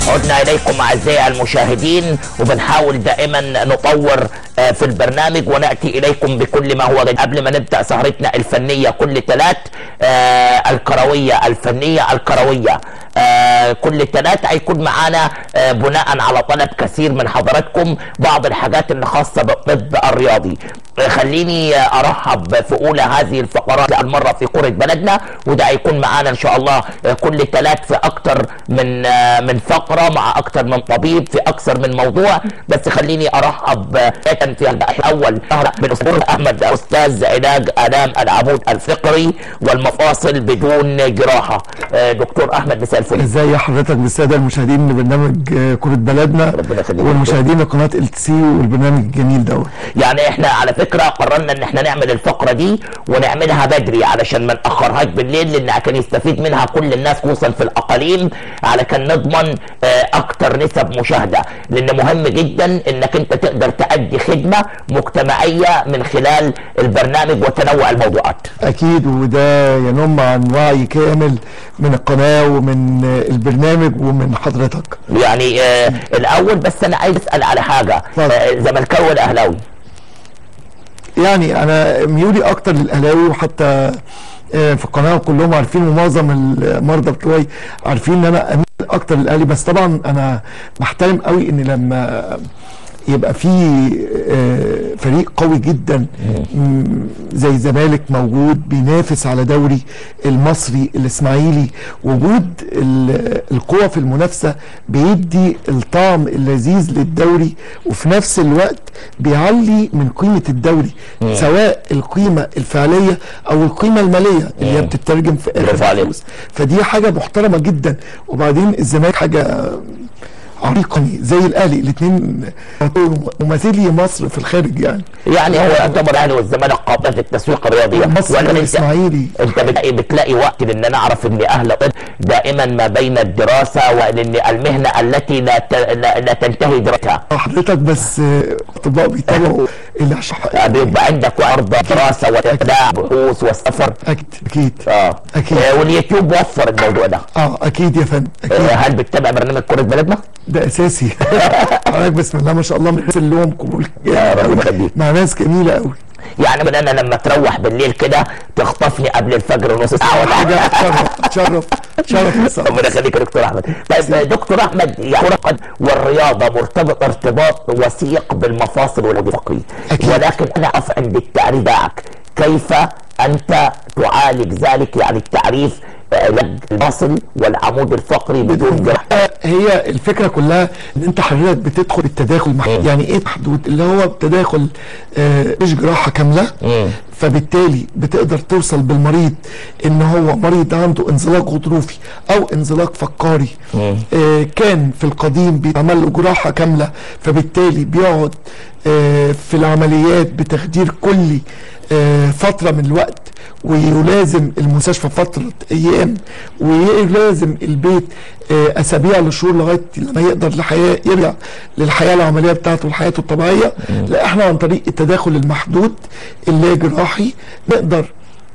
عدنا اليكم اعزائي المشاهدين وبنحاول دائما نطور آه، في البرنامج وناتي اليكم بكل ما هو جديد قبل ما نبدا سهرتنا الفنيه كل ثلاث الكرويه الفنيه الكرويه آه، كل ثلاث هيكون معانا آه، بناء على طلب كثير من حضراتكم بعض الحاجات اللي خاصه بالطب الرياضي آه، خليني آه، ارحب في اولى هذه الفقرات المره في قرى بلدنا وده هيكون معانا ان شاء الله آه، كل ثلاث في اكتر من آه، من فقره مع اكتر من طبيب في اكثر من موضوع بس خليني ارحب آه، في الاول بالاستاذ احمد استاذ علاج الام العمود الفقري والمفاصل بدون جراحه آه، دكتور احمد مساء الفل ازاي حضرتك بالساده المشاهدين لبرنامج آه، كرة بلدنا ربنا يخليك. والمشاهدين لقناة ال تي سي والبرنامج الجميل دوت يعني احنا على فكره قررنا ان احنا نعمل الفقره دي ونعملها بدري علشان ما ناخرهاش بالليل لان كان يستفيد منها كل الناس خصوصا في الاقاليم على كان نضمن آه، اكتر نسب مشاهده لان مهم جدا انك انت تقدر تأدي خدمه مجتمعيه من خلال البرنامج وتنوع الموضوعات اكيد وده ينم عن وعي كامل من القناة ومن آه، البرنامج ومن حضرتك يعني آه الاول بس انا عايز اسال على حاجه اتفضل. آه زملكاوي ولا اهلاوي يعني انا ميولي اكتر للاهلاوي وحتى آه، في القناه كلهم عارفين ومعظم المرضى بتوعي عارفين ان انا اميل اكتر للاهلي بس طبعا انا بحترم قوي ان لما يبقى في آه، فريق قوي جدا مم، زي الزمالك موجود بينافس على دوري المصري الاسماعيلي وجود ال- القوة في المنافسة بيدي الطعم اللذيذ للدوري وفي نفس الوقت بيعلي من قيمة الدوري سواء القيمة الفعلية او القيمة المالية اللي هي مم. بتترجم في برافو اخر عليك. الفلوس فدي حاجة محترمة جدا وبعدين الزمالك حاجة عريقة زي الاهلي الاثنين ممثلي مصر في الخارج يعني يعني هو يعتبر الاهلي والزمالك قابله في التسويق الرياضي مصر ولكن انت والاسماعيلي انت بتلاقي, بتلاقي وقت لان انا اعرف ان اهل الطب دائما ما بين الدراسه ولان المهنه التي لا ت- لا, لا تنتهي دراستها حضرتك بس آه، اطباء بيتابعوا اللي عش- بيبقى عندك وقت دراسه وابداع بحوث والسفر اكيد اكيد اه أكيد. آه، واليوتيوب وفر الموضوع ده اه اكيد يا فندم آه، اكيد هل بتتابع برنامج كره بلدنا؟ ده اساسي حضرتك بسم الله ما شاء الله بنرسل لهم قبول يا رب يخليك. مع ناس جميله قوي يعني من انا لما تروح بالليل كده تخطفني قبل الفجر نص ساعه ولا حاجه حاجه تشرف تشرف تشرف يا صاحبي. ربنا يخليك يا دكتور احمد طيب دكتور احمد يعني كرة القدم والرياضه مرتبط ارتباط وثيق بالمفاصل والفقري أكيد. ولكن انا اقف عند التعريف بتاعك كيف انت تعالج ذلك يعني التعريف علاج المفاصل والعمود الفقري بدون جراحه هي الفكره كلها ان انت حضرتك بتدخل التداخل مع مم. يعني ايه محدود اللي هو تداخل آه، مش جراحه كامله مم. فبالتالي بتقدر توصل بالمريض ان هو مريض عنده انزلاق غضروفي او انزلاق فقاري مم. آه كان في القديم بيتعمل له جراحه كامله فبالتالي بيقعد آه في العمليات بتخدير كلي آه فتره من الوقت ويلازم المستشفى فتره ايام ويلازم البيت آه اسابيع لشهور لغايه لما يقدر الحياه يرجع للحياه العمليه بتاعته لحياته الطبيعيه لا احنا عن طريق التداخل المحدود اللا جراحي نقدر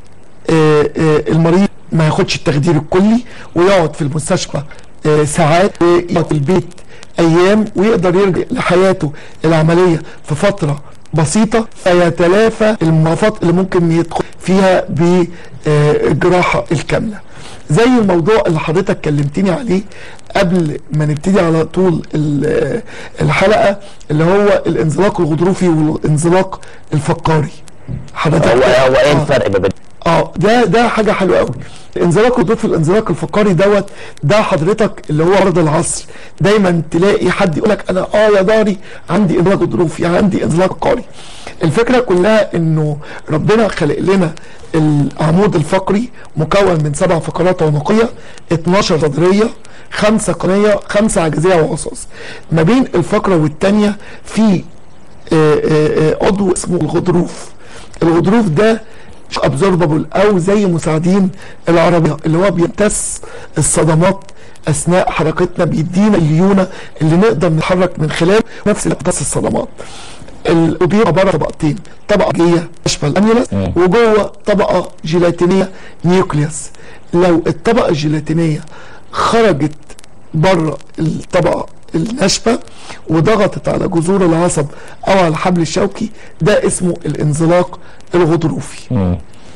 آه، آه، المريض ما ياخدش التخدير الكلي ويقعد في المستشفى آه، ساعات ويقعد في البيت ايام ويقدر يرجع لحياته العمليه في فتره بسيطه فيتلافى المضاعفات اللي ممكن يدخل فيها بالجراحه الكامله زي الموضوع اللي حضرتك كلمتني عليه قبل ما نبتدي على طول ال- الحلقه اللي هو الانزلاق الغضروفي والانزلاق الفقاري حضرتك هو هو ايه آه. الفرق ما بين اه ده ده حاجه حلوه قوي الانزلاق الضيف الانزلاق الفقاري دوت ده حضرتك اللي هو عرض العصر دايما تلاقي حد يقول لك انا اه يا داري عندي انزلاق غضروفي عندي انزلاق فقاري الفكره كلها انه ربنا خلق لنا العمود الفقري مكون من سبع فقرات عنقيه 12 صدريه خمسه قنيه خمسه عجزيه وعصاص ما بين الفقره والثانيه في آه، آه، آه، عضو اسمه الغضروف الغضروف ده ابزوربابل او زي مساعدين العربيه اللي هو بيمتص الصدمات اثناء حركتنا بيدينا الليونه اللي نقدر نتحرك من خلال نفس اللي بيمتص الصدمات الأوبير عبارة عن طبقتين طبقة جية تشمل الأنيولس وجوه طبقة جيلاتينية نيوكليوس لو الطبقة الجيلاتينية خرجت بره الطبقه الناشفه وضغطت على جذور العصب او على الحبل الشوكي ده اسمه الانزلاق الغضروفي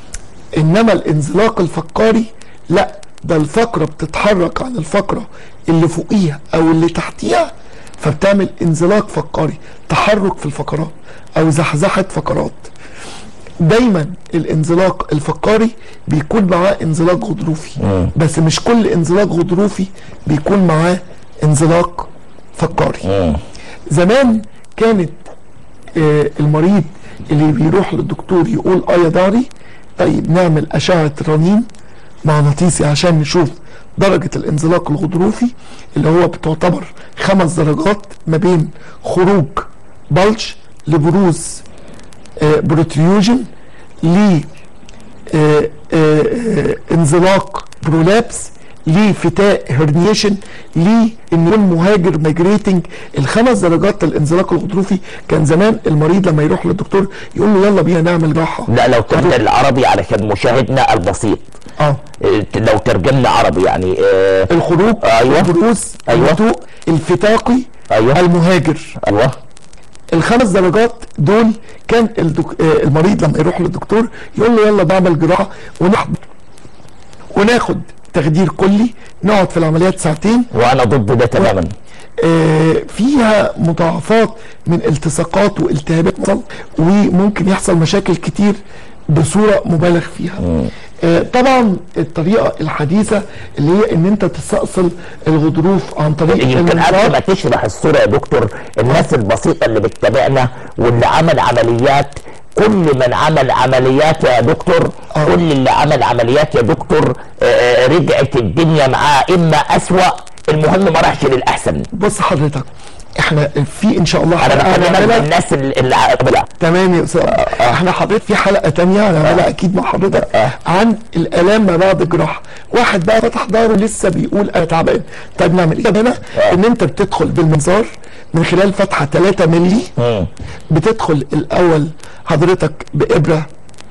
انما الانزلاق الفقاري لا ده الفقره بتتحرك عن الفقره اللي فوقيها او اللي تحتيها فبتعمل انزلاق فقاري تحرك في الفقرات او زحزحه فقرات دايما الانزلاق الفقاري بيكون معاه انزلاق غضروفي بس مش كل انزلاق غضروفي بيكون معاه انزلاق فقاري زمان كانت آه، المريض اللي بيروح للدكتور يقول اه يا ضهري طيب نعمل اشعه رنين مغناطيسي عشان نشوف درجة الانزلاق الغضروفي اللي هو بتعتبر خمس درجات ما بين خروج بلج لبروز آه، بروتريوجن ل آه، آه، آه، انزلاق برولابس لفتاء هرنيشن لان يكون مهاجر مايجريتنج الخمس درجات الانزلاق الغضروفي كان زمان المريض لما يروح للدكتور يقول له يلا بينا نعمل جراحه لا لو ترجم العربي علشان مشاهدنا البسيط اه آه، لو ترجمنا عربي يعني آه، الخروج أيوة. البروز أيوة. الهدوء الفتاقي أيوة. المهاجر ايوه الخمس درجات دول كان الدك... آه، المريض لما يروح للدكتور يقول له يلا بعمل جراحه ونحضر وناخد تخدير كلي نقعد في العمليات ساعتين وانا ضد ده تماما آه، فيها مضاعفات من التصاقات والتهابات مفصل وممكن يحصل مشاكل كتير بصوره مبالغ فيها آه، طبعا الطريقه الحديثه اللي هي ان انت تستأصل الغضروف عن طريق يمكن قبل المنظار ما تشرح الصوره يا دكتور الناس البسيطه اللي بتتابعنا واللي عمل عمليات كل من عمل عمليات يا دكتور آه. كل اللي عمل عمليات يا دكتور آه، آه، رجعت الدنيا معاه اما اسوأ المهم ما راحش للاحسن بص حضرتك احنا في ان شاء الله انا حلقة بكلمك هنعملها. الناس اللي اللي ع- تمام يا استاذ احنا حضرتك في حلقه تانية هنعملها اكيد مع حضرتك عن الالام ما بعد الجراحه واحد بقى فتح ظهره لسه بيقول انا تعبان طيب نعمل ايه هنا ان انت بتدخل بالمنظار من خلال فتحه 3 مللي مم. بتدخل الاول حضرتك بابره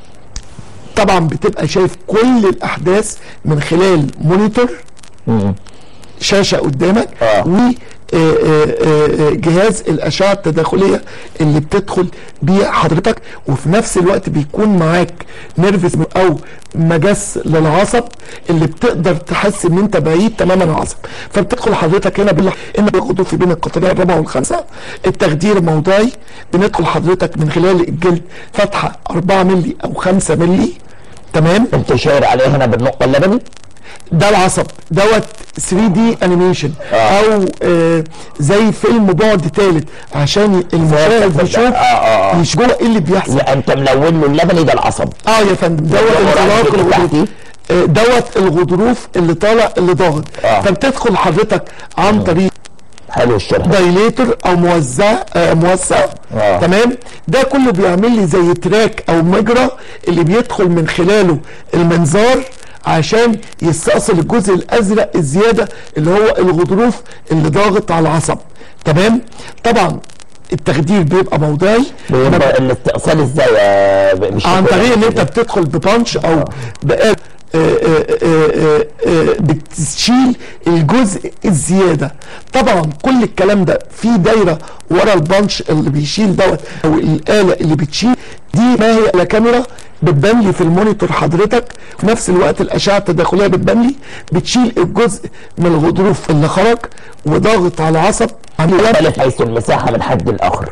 طبعا بتبقى شايف كل الاحداث من خلال مونيتور مم. شاشه قدامك آه. و آه، آه، آه، جهاز الاشعه التداخليه اللي بتدخل بيه حضرتك وفي نفس الوقت بيكون معاك نيرفس او مجس للعصب اللي بتقدر تحس ان انت بعيد تماما عن العصب فبتدخل حضرتك هنا بال ان بياخدوا في بين القطريه الرابعه والخامسه التخدير موضعي بندخل حضرتك من خلال الجلد فتحه 4 مللي او 5 مللي تمام انت شاير عليه هنا بالنقطه اللبني ده العصب دوت 3 دي انيميشن آه. او آه زي فيلم بعد ثالث عشان المشاهد فهمت. يشوف آه، آه، آه. مش جوه ايه اللي بيحصل لا انت ملون له اللبني ده العصب اه يا فندم دوت ده انزلاق الغضروف اللي الغضروف تحتيه. آه، دوت الغضروف اللي طالع اللي ضاغط آه. فبتدخل حضرتك عن طريق حلو الشرح دايليتر او موزع آه موسع آه. تمام ده كله بيعمل لي زي تراك او مجرى اللي بيدخل من خلاله المنظار عشان يستأصل الجزء الازرق الزياده اللي هو الغضروف اللي ضاغط على العصب تمام طبعا التخدير بيبقى موضعي بيبقى الاستئصال ازاي يا ب- مش عن فاكر. طريق ان انت بتدخل ببانش او بآب آه، آه، آه، آه، بتشيل الجزء الزياده طبعا كل الكلام ده في دايره ورا البانش اللي بيشيل دوت او الاله اللي بتشيل دي ما هي الا كاميرا بتبان لي في المونيتور حضرتك في نفس الوقت الاشعه التداخليه بتبان لي بتشيل الجزء من الغضروف اللي خرج وضاغط على العصب عمليات مختلف حيث المساحه من حد الاخر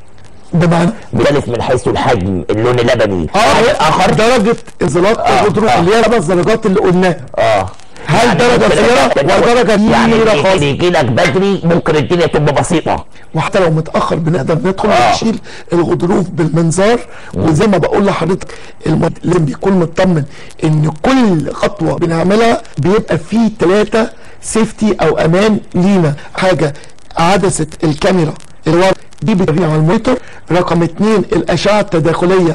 بمعنى مختلف من حيث الحجم اللون اللبني اه الاخر درجه انزلاق آه، الغضروف آه. اللي هي خمس درجات اللي قلناها اه هل درجة ممكن صغيرة الواحد ولا ياخد- درجة يعني كبيرة اللي خالص؟ يجي لك بدري ممكن الدنيا تبقى بسيطه وحتى لو متاخر بنقدر ندخل آه. ونشيل الغضروف بالمنظار وزي ما بقول لحضرتك المريض لازم بيكون مطمن ان كل خطوه بنعملها بيبقى فيه ثلاثه سيفتي او امان لينا حاجه عدسه الكاميرا اللي هو دي بتبين على المونيتور رقم اتنين الاشعه التداخليه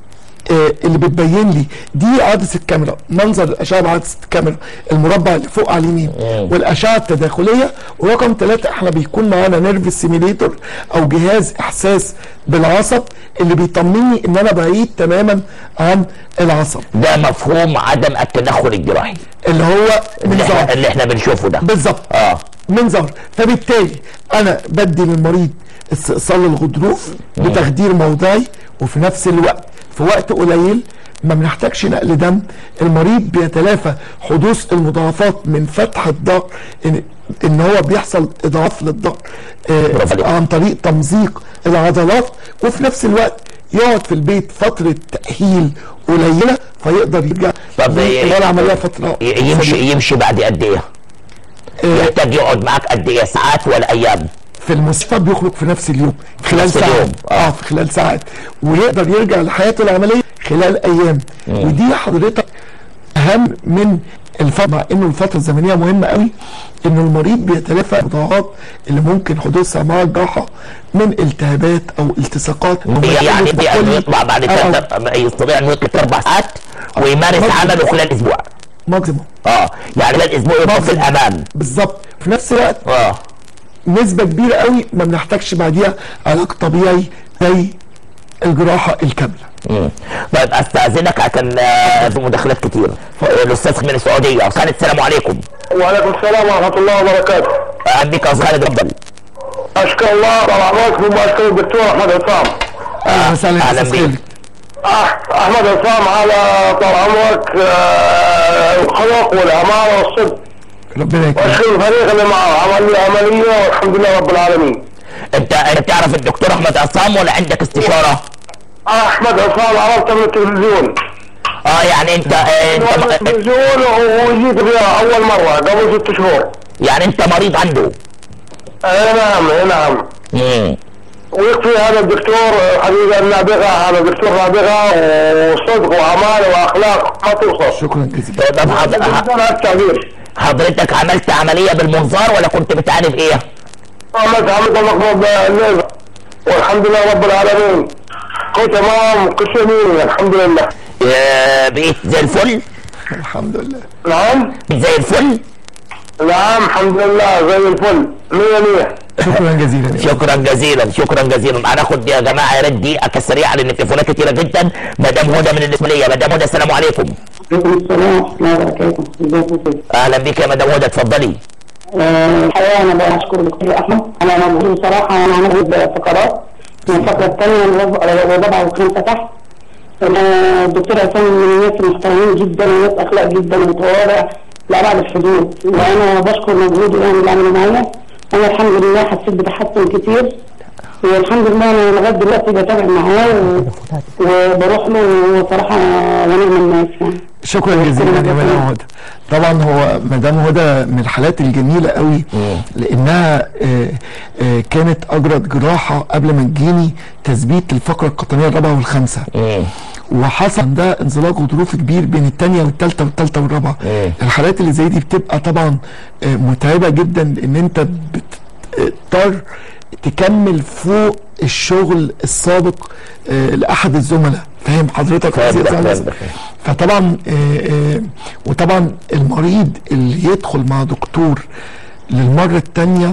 آه، اللي بتبين لي دي عدسه الكاميرا منظر الاشعه بعدسه الكاميرا المربع اللي فوق على اليمين والاشعه التداخليه ورقم ثلاثه احنا بيكون معانا نيرف سيميليتور او جهاز احساس بالعصب اللي بيطمني ان انا بعيد تماما عن العصب ده مفهوم عدم التدخل الجراحي اللي هو اللي احنا, نظام اللي احنا بنشوفه ده بالظبط اه منظار فبالتالي انا بدي للمريض استئصال الغضروف بتخدير موضعي وفي نفس الوقت في وقت قليل ما بنحتاجش نقل دم المريض بيتلافى حدوث المضاعفات من فتح الظهر ان, إن هو بيحصل اضعاف للظهر برافو عليك. آه عن طريق تمزيق العضلات وفي نفس الوقت يقعد في البيت فترة تأهيل قليلة فيقدر يرجع طب ولا العملية فترة ي- يمشي يمشي بعد قد ايه؟ آه، يحتاج يقعد معاك قد ايه ساعات ولا ايام؟ في المستشفى بيخرج في نفس اليوم خلال نفس ساعات اليوم، آه. اه في خلال ساعات ويقدر يرجع لحياته العمليه خلال ايام ودي حضرتك اهم من الفتره مع انه الفتره الزمنيه مهمه قوي انه المريض بيتلافى المضاعفات اللي ممكن حدوثها مع الجراحه من التهابات او التصاقات يعني في يعني كل- يطلع بعد آه، ثلاث يستطيع انه يطلع اربع ساعات ويمارس ممكن. عمله خلال اسبوع ماكسيموم اه يعني خلال اسبوع يبقى في ممكن. الامان بالظبط في نفس الوقت اه نسبه كبيره قوي ما بنحتاجش بعديها علاج طبيعي زي الجراحه الكامله مم. طيب استاذنك عشان آه، في مداخلات كتير الاستاذ من السعوديه خالد السلام عليكم وعليكم السلام ورحمة الله وبركاته. اهلا بك يا استاذ خالد اتفضل أشكر الله طال عمرك ثم أشكر الدكتور أحمد عصام. اهلا وسهلا يا أهلا أستاذ بيك. خالد. أح- أحمد عصام على طال عمرك آه، الخلق والأمانة والصدق. ربنا يكرمك وأشكر الفريق اللي معه عمل لي عملية والحمد لله رب العالمين. انت انت تعرف الدكتور احمد عصام ولا عندك استشاره؟ أحمد عصام عرفته من التلفزيون. اه يعني انت آه، من انت التلفزيون وجيت بها أول مرة قبل ست شهور. يعني انت مريض عنده أي نعم أي نعم. مم. ويكفي هذا الدكتور حقيقة النابغة هذا دكتور نابغة وصدق وأمانة وأخلاق ما توصف. شكرا جزيلا طب حض- ح- هذا التعبير. حضرتك عملت عمليه بالمنظار ولا كنت بتعاني بايه؟ عملت عملت المقبوض الليل والحمد لله رب العالمين كل تمام كل شيء مية الحمد لله آه، بقيت زي الفل؟ الحمد لله نعم بقيت زي الفل؟ نعم الحمد لله زي الفل مية مية شكرا جزيلا يا شكرا جزيلا شكرا جزيلا هناخد يا جماعه يا ريت دقيقه سريعه لان التليفونات كتيره جدا مدام هدى من الاسماعيليه مدام هدى السلام عليكم عليكم السلام ورحمة الله وبركاته ازيك يا سيدي اهلا بك يا مدام هدى اتفضلي آه، الحقيقة أنا بقى أشكر الدكتور أحمد أنا مبهور بصراحة أنا عامل فقرات من الفقرة الثانية والرابعة والخامسة تحت أنا الدكتور عصام من الناس المحترمين جدا وناس أخلاق جدا ومتواضع لأبعد الحدود وأنا بشكر مجهوده يعني اللي عمله معايا أنا الحمد لله حسيت بتحسن كتير والحمد لله أنا لغاية دلوقتي بتابع معاه و- وبروح له وصراحة غني من الناس يعني شكرا جزيلا يا مدام هدى طبعا هو مدام هدى من الحالات الجميله قوي لانها آه، آه، كانت اجرت جراحه قبل ما تجيني تثبيت الفقره القطنيه الرابعه والخامسه وحصل ده انزلاق غضروفي كبير بين الثانيه والثالثه والثالثه والرابعه مم. الحالات اللي زي دي بتبقى طبعا آه، متعبه جدا لان انت بتضطر تكمل فوق الشغل السابق آه، لاحد الزملاء فاهم حضرتك فاهم قصدي ده، يا فاهم أستاذ؟ ده. فطبعا آه، آه، وطبعا المريض اللي يدخل مع دكتور للمره الثانيه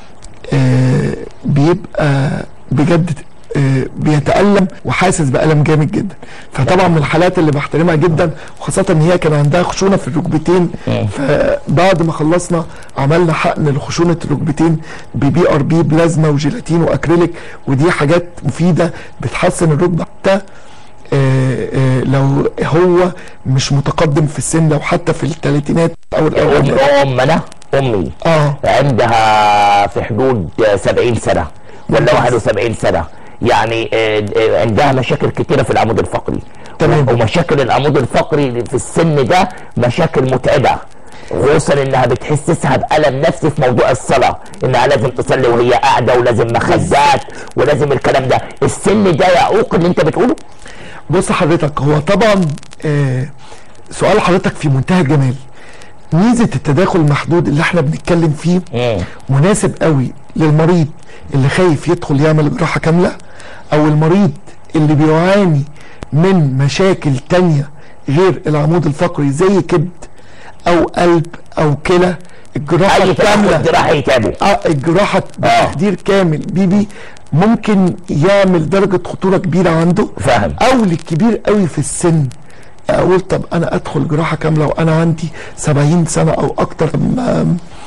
بيبقى بجد آه، بيتألم وحاسس بألم جامد جدا فطبعا من الحالات اللي بحترمها جدا وخاصة ان هي كان عندها خشونة في الركبتين فبعد ما خلصنا عملنا حقن لخشونة الركبتين ببي ار بي بلازما وجيلاتين واكريليك ودي حاجات مفيدة بتحسن الركبة حتى آه، آه، لو هو مش متقدم في السن لو حتى في الثلاثينات او أم الاربعينات امنا امي اه عندها في حدود 70 سنه ولا 71 سنه يعني آه، آه، عندها مشاكل كتيره في العمود الفقري تمام. ومشاكل العمود الفقري في السن ده مشاكل متعبه خصوصا انها بتحسسها بالم نفسي في موضوع الصلاه انها لازم تصلي وهي قاعده ولازم مخدات ولازم الكلام ده السن ده يعوق اللي انت بتقوله بص حضرتك هو طبعا آه سؤال حضرتك في منتهى الجمال ميزه التداخل المحدود اللي احنا بنتكلم فيه مم. مناسب قوي للمريض اللي خايف يدخل يعمل جراحه كامله او المريض اللي بيعاني من مشاكل تانية غير العمود الفقري زي كبد او قلب او كلى الجراحه اي الكامله تدخل جراحي يتعبه اه الجراحه بتخدير كامل بيبي ممكن يعمل درجه خطوره كبيره عنده فاهم. او للكبير قوي في السن اقول طب انا ادخل جراحه كامله وانا عندي 70 سنه او اكتر ما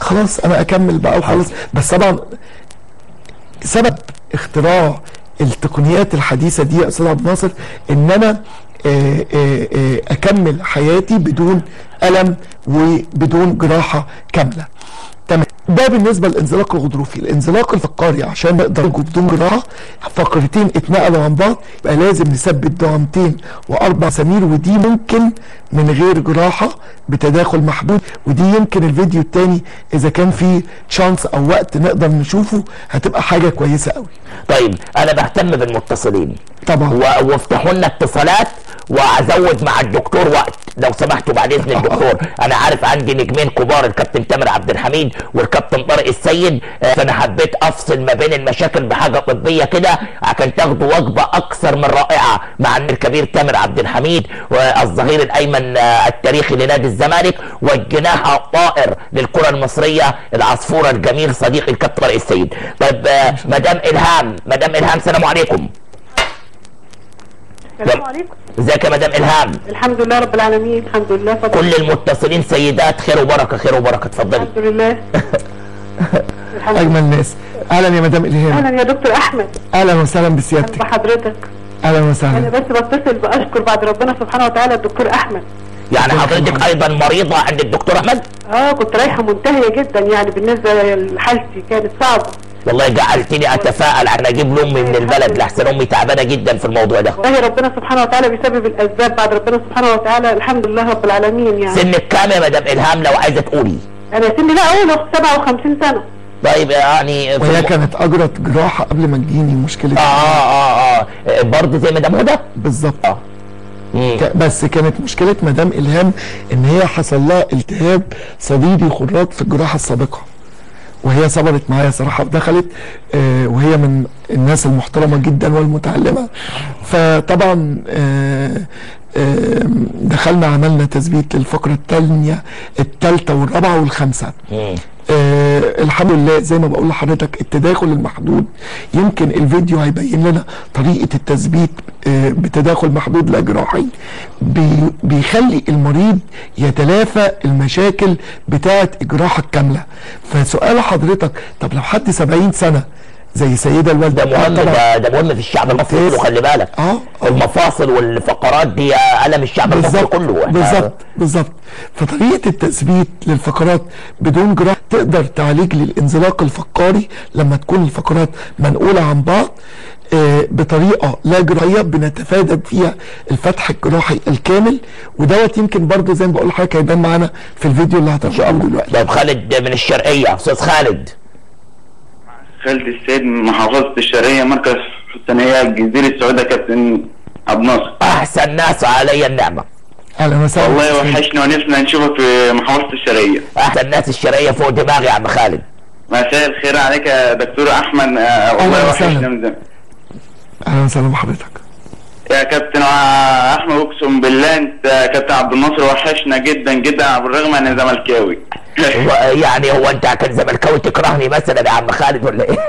خلاص انا اكمل بقى وخلاص بس طبعا سبب اختراع التقنيات الحديثه دي يا استاذ عبد الناصر ان انا آه، آه، آه، اكمل حياتي بدون الم وبدون جراحه كامله تمام ده بالنسبه للانزلاق الغضروفي الانزلاق الفقاري عشان نقدر نجيب بدون جراحه فقرتين اتنقلوا عن بعض يبقى لازم نثبت دعامتين واربع سمير ودي ممكن من غير جراحه بتداخل محدود ودي يمكن الفيديو التاني اذا كان في شانس او وقت نقدر نشوفه هتبقى حاجه كويسه قوي طيب انا بهتم بالمتصلين طبعا و- وافتحوا لنا اتصالات وازود مع الدكتور وقت لو سمحتوا بعد اذن الدكتور انا عارف عندي نجمين كبار الكابتن تامر عبد الحميد والكابتن طارق السيد آه، فانا حبيت افصل ما بين المشاكل بحاجه طبيه كده عشان تاخدوا وجبه اكثر من رائعه مع الكبير تامر عبد الحميد والظهير الايمن آه، التاريخي لنادي الزمالك والجناح الطائر للكره المصريه العصفوره الجميل صديقي الكابتن طارق السيد طيب آه، مدام الهام مدام الهام سلام عليكم السلام عليكم ازيك يا مدام الهام الحمد لله رب العالمين الحمد لله فضل كل المتصلين سيدات خير وبركه خير وبركه اتفضلي الحمد لله الحمد لله اجمل ناس اهلا يا مدام الهام اهلا يا دكتور احمد اهلا وسهلا اهلا بسيادتك بحضرتك اهلا انا وسهلا بس بتصل باشكر بعد ربنا سبحانه وتعالى الدكتور احمد يعني حضرتك ايضا مريضه عند الدكتور احمد اه كنت رايحه منتهيه جدا يعني بالنسبه لحالتي كانت صعبه والله جعلتني اتفائل عشان اجيب لامي من البلد لحسن امي تعبانه جدا في الموضوع ده والله ربنا سبحانه وتعالى بيسبب الاسباب بعد ربنا سبحانه وتعالى الحمد لله رب العالمين يعني سنك كام يا مدام الهام لو عايزه تقولي انا سني لا اقول 57 سنه طيب يعني في وهي الم- كانت اجرت جراحه قبل ما تجيني مشكله اه اه اه, آه. برضه زي مدام هدى بالظبط اه مم. ك- بس كانت مشكله مدام الهام ان هي حصل لها التهاب صديدي خراج في الجراحه السابقه وهي صبرت معايا صراحه ودخلت آه وهي من الناس المحترمه جدا والمتعلمه فطبعا آه آه دخلنا عملنا تثبيت للفقره الثانيه الثالثه والرابعه والخامسه مم. آه الحمد لله زي ما بقول لحضرتك التداخل المحدود يمكن الفيديو هيبين لنا طريقه التثبيت آه بتداخل محدود لا جراحي بي بيخلي المريض يتلافى المشاكل بتاعه الجراحه الكامله فسؤال حضرتك طب لو حد 70 سنه زي سيده الوالده ده مهم طبعاً. ده, ده مهم في الشعب المصري ممتاز. كله خلي بالك اه آه. المفاصل والفقرات دي الم الشعب المصري بالظبط كله إحنا- بالظبط بالظبط فطريقه التثبيت للفقرات بدون جراحه تقدر تعالج لي الانزلاق الفقاري لما تكون الفقرات منقوله عن بعض آه، بطريقه لا جراحيه بنتفادى فيها الفتح الجراحي الكامل ودوت يمكن برضه زي ما بقول لحضرتك هيبان معانا في الفيديو اللي هتشوفه دلوقتي طيب خالد من الشرقيه استاذ خالد خالد السيد من محافظة الشرقية مركز حسنية الجزيرة السعودية كابتن عبد الناصر احسن ناس علي النعمه اهلا وسهلا والله وحشنا ونفسنا نشوفك في محافظة الشرقية احسن ناس الشرقيه فوق دماغي يا عم خالد مساء الخير عليك يا دكتور أحمد آه، والله أهلا وحشنا وسهلا. من زمان اهلا وسهلا بحضرتك يا كابتن آه، أحمد أقسم بالله أنت يا كابتن عبد الناصر وحشنا جدا جدا بالرغم أن زملكاوي هو- يعني هو انت كان زملكاوي تكرهني مثلا يا عم خالد ولا ايه؟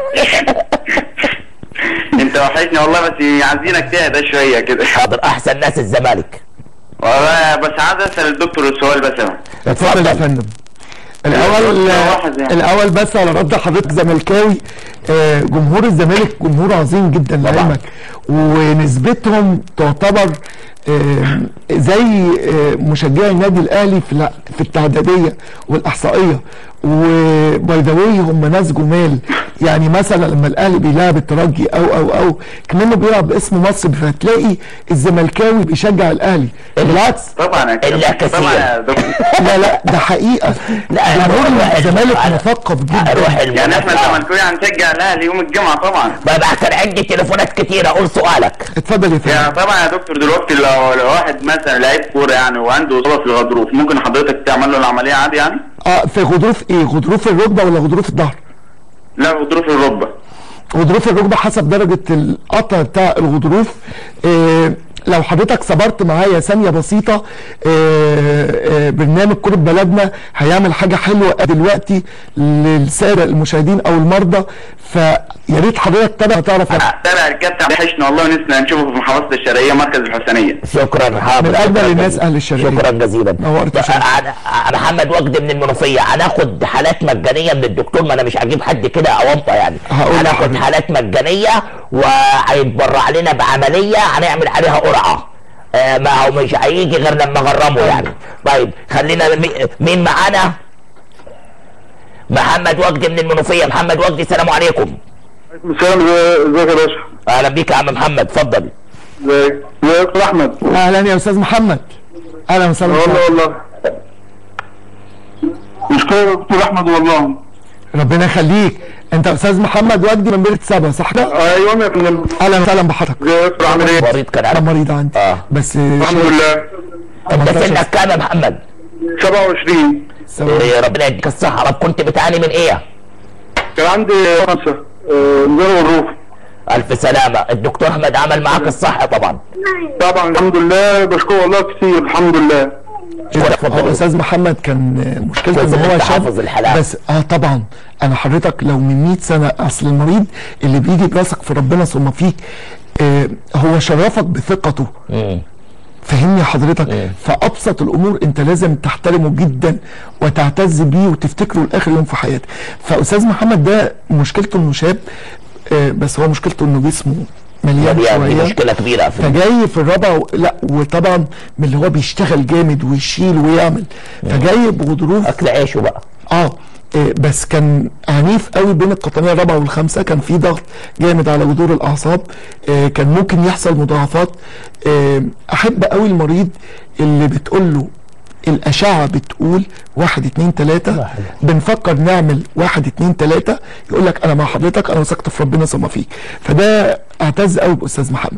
أنت وحشنا والله بس عايزينك تهدى شوية كده حاضر احسن ناس الزمالك والله بس عايز أسأل الدكتور السؤال بس أنا. اتفضل يا فندم الاول واحد يعني. الاول بس على رد حضرتك زملكاوي آه، جمهور الزمالك جمهور عظيم جدا طبعا. لعلمك ونسبتهم تعتبر آه، زي آه، مشجعي النادي الاهلي في الع- في التعداديه والاحصائيه وباي ذا واي هم ناس جمال يعني مثلا لما الاهلي بيلعب الترجي او او او كمان بيلعب باسم مصر فتلاقي الزملكاوي بيشجع الاهلي بالعكس طبعا يا كابتن. إلا كثير. طبعا يا دكتور لا لا ده حقيقه لا، أنا جمهور بروح- الزمالك أنا- مثقف جدا اروح يعني احنا المنافسه زملكاويه هنشجع الاهلي يوم الجمعه طبعا بقى كان عندي تليفونات كتير اقول سؤالك اتفضل يا فندم يعني طبعا يا دكتور دلوقتي لو لو واحد مثلا لعيب كوره يعني وعنده اصابه في الغضروف ممكن حضرتك تعمل له العمليه عادي يعني؟ اه في غضروف ايه غضروف الركبه ولا غضروف الظهر لا غضروف الركبه غضروف الركبه حسب درجه القطع بتاع الغضروف آه لو حضرتك صبرت معايا ثانيه بسيطه آه، آه، برنامج كره بلدنا هيعمل حاجه حلوه دلوقتي للساده المشاهدين او المرضى فيا ريت حضرتك تابع تعرف تابع الكابتن وحشنا والله ونسنا نشوفه في محافظه الشرقيه مركز الحسينيه شكرا حاضر من أجمل شكراً الناس جزيلاً. أهل الشرقية. شكرا جزيلا نورت يا ب- شيخ. أنا- محمد وجدي من المنوفيه هناخد حالات مجانيه من الدكتور ما انا مش هجيب حد كده اوامطه يعني هقول هناخد لحضرتك. حالات مجانيه وهيتبرع لنا بعمليه هنعمل عليها قرعه آه، ما هو مش هيجي غير لما اغرمه يعني طيب خلينا مي- مين معانا محمد وجدي من المنوفيه محمد وجدي السلام عليكم السلام ازيك يا باشا اهلا بيك يا عم محمد اتفضل ازيك ازيك يا احمد اهلا يا استاذ محمد اهلا وسهلا والله بك. والله مشكلة يا دكتور احمد والله ربنا يخليك انت استاذ محمد وجدي من بيت سبا صح كده ايوه يا فندم اهلا وسهلا بحضرتك ازيك يا عامل ايه؟ مريض كان انا عندك مريض عندي آه. بس الحمد لله انت 18 سنك كام يا محمد؟ 27 سبا. إيه، ربنا يديك الصحة رب كنت بتعاني من ايه؟ كان عندي خمسة انذار الروح ألف سلامة الدكتور أحمد عمل معاك الصح طبعا طبعا الحمد لله بشكر والله كتير الحمد لله شكرا هو اتفضل استاذ محمد كان مشكلته ان كويس إن هو أنت شاب حافظ الحالات. بس اه طبعا انا حضرتك لو من 100 سنه اصل المريض اللي بيجي براسك في ربنا ثم فيك آه هو شرفك بثقته مم. فهمني حضرتك فابسط الامور انت لازم تحترمه جدا وتعتز بيه وتفتكره لاخر يوم في حياتك فاستاذ محمد ده مشكلته انه شاب آه بس هو مشكلته انه جسمه مليان يعني دي شويه مشكلة كبيرة في فجاي في الرابعه و... لا وطبعا من اللي هو بيشتغل جامد ويشيل ويعمل فجاي بغضروف أكل عيشه بقى اه إيه، بس كان عنيف قوي بين القطنيه الرابعه والخامسه كان في ضغط جامد على جذور الاعصاب إيه، كان ممكن يحصل مضاعفات إيه، احب قوي المريض اللي بتقول له الاشعه بتقول واحد اتنين تلاته بنفكر نعمل واحد اتنين تلاته يقول لك انا مع حضرتك انا وثقت في ربنا ثم فيك فده اعتز قوي باستاذ محمد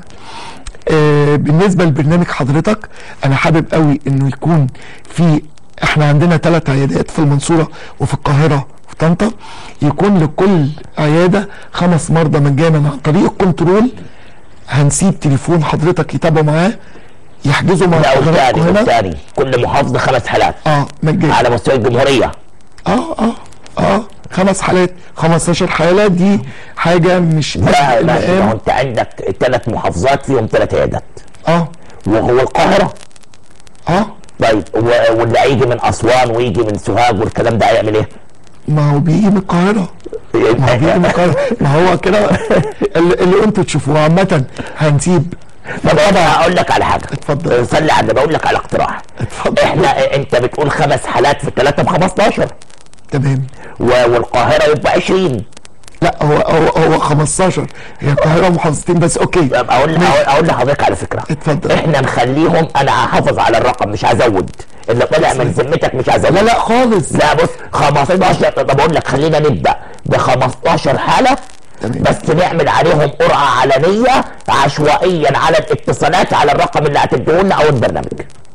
آه، بالنسبه لبرنامج حضرتك انا حابب قوي انه يكون في احنا عندنا ثلاث عيادات في المنصوره وفي القاهره وفي طنطا يكون لكل عياده خمس مرضى مجانا عن طريق الكنترول هنسيب تليفون حضرتك يتابعوا معاه يحجزوا مع لا حضراتكم والثاني هنا والثاني كل محافظة خمس حالات اه مجانا على مستوى الجمهورية اه اه اه خمس حالات 15 حاله دي حاجه مش لا لا ما هو المقام انت عندك ثلاث محافظات فيهم ثلاث عيادات اه وهو القاهرة اه طيب و- واللي هيجي من أسوان ويجي من سوهاج والكلام ده هيعمل ايه؟ ما هو بيجي من القاهره ما هو بيجي من القاهره ما هو كده اللي, اللي انتوا تشوفوه عامه هنسيب طب انا هقول لك على حاجه اتفضل. صلي على النبي اقول لك على اقتراح اتفضل. احنا انت بتقول خمس حالات في الثلاثه ب 15 تمام و- والقاهره يبقى 20 لا هو هو هو 15 هي القاهره محافظتين بس اوكي طب اقول اقول, أقول لحضرتك على فكره اتفضل. احنا نخليهم انا هحافظ على الرقم مش هزود اللي طلع من ذمتك مش هزود لا لا خالص لا بص 15 طب اقول لك خلينا نبدا ب 15 حاله تمام. بس نعمل عليهم قرعه علنيه عشوائيا على الاتصالات على الرقم اللي هتديه لنا او البرنامج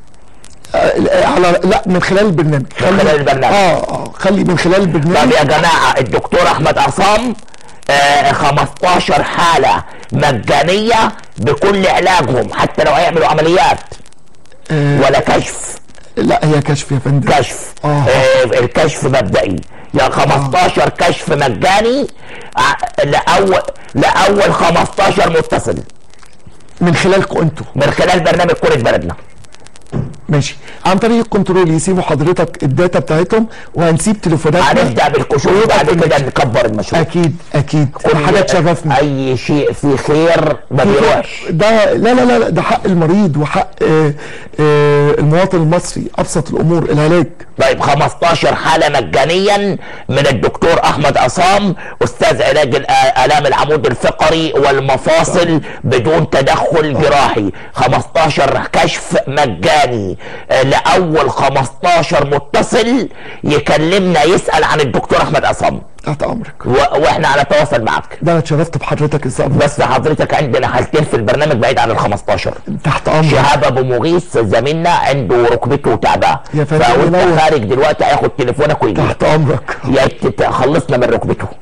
آه، على لا من خلال البرنامج خلي خلال البرنامج. اه اه خلي من خلال طب البرنامج يا جماعة الدكتور أحمد عصام آه 15 حالة مجانية بكل علاجهم حتى لو هيعملوا عمليات آه ولا كشف لا هي كشف يا فندم كشف آه. آه الكشف مبدئي يا 15 كشف مجاني ع- لأول لأول 15 متصل من خلالكم انتوا من خلال برنامج كرة بلدنا ماشي عن طريق الكنترول يسيبوا حضرتك الداتا بتاعتهم وهنسيب تليفوناتنا هنبدأ بالكشوف ويبقى بعد في كده المكتب. نكبر المشروع اكيد اكيد كل حاجه تشرفني أي شيء فيه خير ما بيروحش ده لا لا لا لا، ده حق المريض وحق آه آه المواطن المصري ابسط الامور العلاج طيب 15 حالة مجانيا من الدكتور أحمد عصام أستاذ علاج الآ- آلام العمود الفقري والمفاصل بدون تدخل جراحي 15 كشف مجاني آه، لأول 15 متصل يكلمنا يسأل عن الدكتور أحمد عصام تحت امرك و- وإحنا على تواصل معك ده انا اتشرفت بحضرتك الصبر بس حضرتك عندنا حالتين في البرنامج بعيد عن ال 15 تحت امرك شهاب ابو مغيث زميلنا عنده ركبته تعباه يا فندم فوانت ينور. خارج دلوقتي هياخد تليفونك ويجي تحت امرك يا ت- خلصنا من ركبته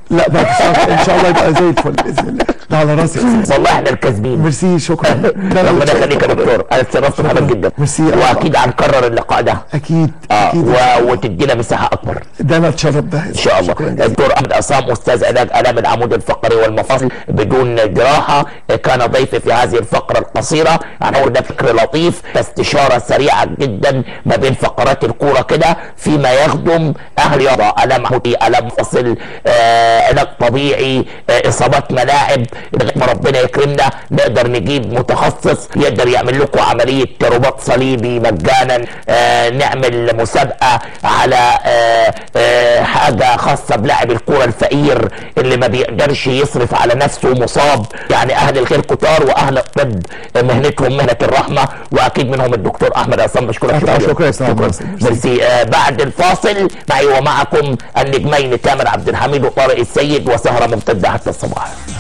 لا بعد الشهر ان شاء الله يبقى زي الفل باذن الله ده على راسي يا أستاذ. والله احنا الكسبين ميرسي شكرا ده أنا ربنا اللي يخليك يا دكتور انا اتشرفت بحضرتك جدا ميرسي. واكيد هنكرر اللقاء ده اكيد اه اكيد و- وتدينا مساحه اكبر ده انا اتشرف ده ان شاء الله شكرا جزيلا الدكتور احمد عصام استاذ علاج الام العمود الفقري والمفاصل بدون جراحه كان ضيفي في هذه الفقره القصيره هنقول ده فكر لطيف استشاره سريعه جدا ما بين فقرات الكوره كده فيما يخدم اهل يضع الم عمودي الم مفصل آه علاج طبيعي آه اصابات ملاعب لغايه ما ربنا يكرمنا نقدر نجيب متخصص يقدر يعمل لكم عمليه رباط صليبي مجانا آه نعمل مسابقه على آه آه حاجه خاصه بلاعب الكوره الفقير اللي ما بيقدرش يصرف على نفسه مصاب يعني اهل الخير كتار واهل الطب مهنتهم مهنه الرحمه واكيد منهم الدكتور احمد عصام بشكرك شكرا شكرا يا استاذ شكرا عبد الناصر. ميرسي آه بعد الفاصل معي ومعكم النجمين تامر عبد الحميد وطارق السيد وسهره ممتده حتى الصباح